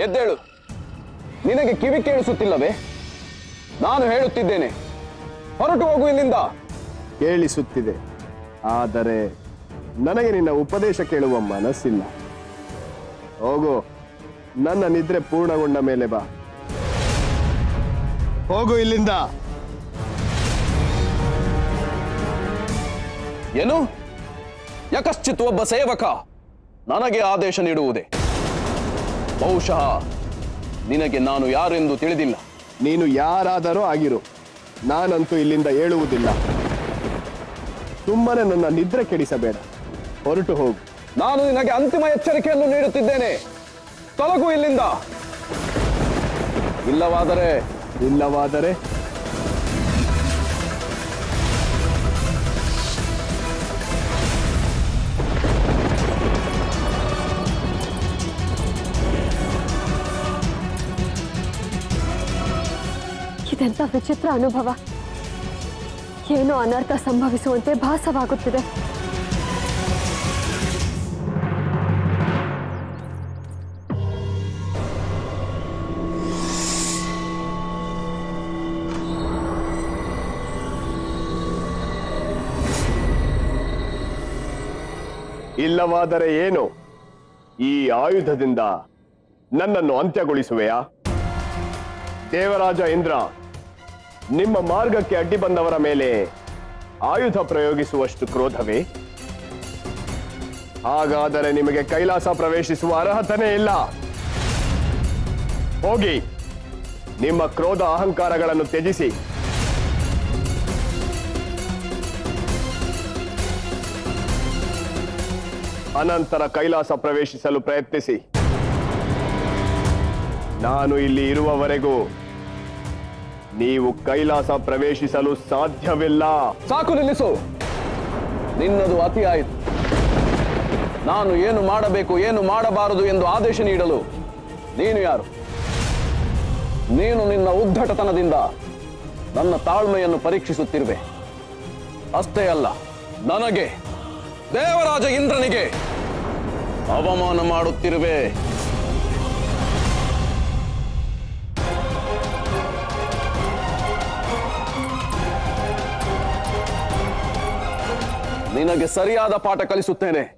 ಎದ್ದೇಳು ನಿನಗೆ ಕಿವಿ ಕೇಳಿಸುತ್ತಿಲ್ಲವೇ ನಾನು ಹೇಳುತ್ತಿದ್ದೇನೆ ಹೊರಟು ಹೋಗು ಇಲ್ಲಿಂದ ಕೇಳಿಸುತ್ತಿದೆ ಆದರೆ ನನಗೆ ನಿನ್ನ ಉಪದೇಶ ಕೇಳುವ ಮನಸ್ಸಿಲ್ಲ ಹೋಗು ನನ್ನ ನಿದ್ರೆ ಪೂರ್ಣಗೊಂಡ ಮೇಲೆ ಬಾ ಹೋಗು ಇಲ್ಲಿಂದ ಏನು ಯಕಶ್ಚಿತ್ ಒಬ್ಬ ಸೇವಕ ನನಗೆ ಆದೇಶ ನೀಡುವುದೇ ಬಹುಶಃ ನಿನಗೆ ನಾನು ಯಾರೆಂದು ತಿಳಿದಿಲ್ಲ ನೀನು ಯಾರಾದರೂ ಆಗಿರು ನಾನಂತೂ ಇಲ್ಲಿಂದ ಏಳುವುದಿಲ್ಲ ಸುಮ್ಮನೆ ನನ್ನ ನಿದ್ರೆ ಕೆಡಿಸಬೇಡ ಹೊರಟು ಹೋಗು ನಾನು ನಿನಗೆ ಅಂತಿಮ ಎಚ್ಚರಿಕೆಯನ್ನು ನೀಡುತ್ತಿದ್ದೇನೆ ತೊಲಗು ಇಲ್ಲಿಂದ ಇಲ್ಲವಾದರೆ ಇಲ್ಲವಾದರೆ ಇದೆಂತ ವಿಚಿತ್ರ ಅನುಭವ ಏನೋ ಅನರ್ಥ ಸಂಭವಿಸುವಂತೆ ಭಾಸವಾಗುತ್ತಿದೆ ಇಲ್ಲವಾದರೆ ಏನು ಈ ಆಯುಧದಿಂದ ನನ್ನನ್ನು ಅಂತ್ಯಗೊಳಿಸುವೆಯಾ ದೇವರಾಜ ಇಂದ್ರ ನಿಮ್ಮ ಮಾರ್ಗಕ್ಕೆ ಅಡ್ಡಿ ಬಂದವರ ಮೇಲೆ ಆಯುಧ ಪ್ರಯೋಗಿಸುವಷ್ಟು ಕ್ರೋಧವೇ ಹಾಗಾದರೆ ನಿಮಗೆ ಕೈಲಾಸ ಪ್ರವೇಶಿಸುವ ಅರ್ಹತನೇ ಇಲ್ಲ ಹೋಗಿ ನಿಮ್ಮ ಕ್ರೋಧ ಅಹಂಕಾರಗಳನ್ನು ತ್ಯಜಿಸಿ ಅನಂತರ ಕೈಲಾಸ ಪ್ರವೇಶಿಸಲು ಪ್ರಯತ್ನಿಸಿ ನಾನು ಇಲ್ಲಿ ಇರುವವರೆಗೂ ನೀವು ಕೈಲಾಸ ಪ್ರವೇಶಿಸಲು ಸಾಧ್ಯವಿಲ್ಲ ಸಾಕು ನಿಲ್ಲಿಸು ನಿನ್ನದು ಅತಿ ಆಯಿತು ನಾನು ಏನು ಮಾಡಬೇಕು ಏನು ಮಾಡಬಾರದು ಎಂದು ಆದೇಶ ನೀಡಲು ನೀನು ಯಾರು ನೀನು ನಿನ್ನ ಉದ್ಧಟತನದಿಂದ ನನ್ನ ತಾಳ್ಮೆಯನ್ನು ಪರೀಕ್ಷಿಸುತ್ತಿರುವೆ ಅಷ್ಟೇ ಅಲ್ಲ ನನಗೆ ದೇವರಾಜ ಇಂದ್ರನಿಗೆ ಅವಮಾನ ಮಾಡುತ್ತಿರುವೆ ನಿನಗೆ ಸರಿಯಾದ ಪಾಠ ಕಲಿಸುತ್ತೇನೆ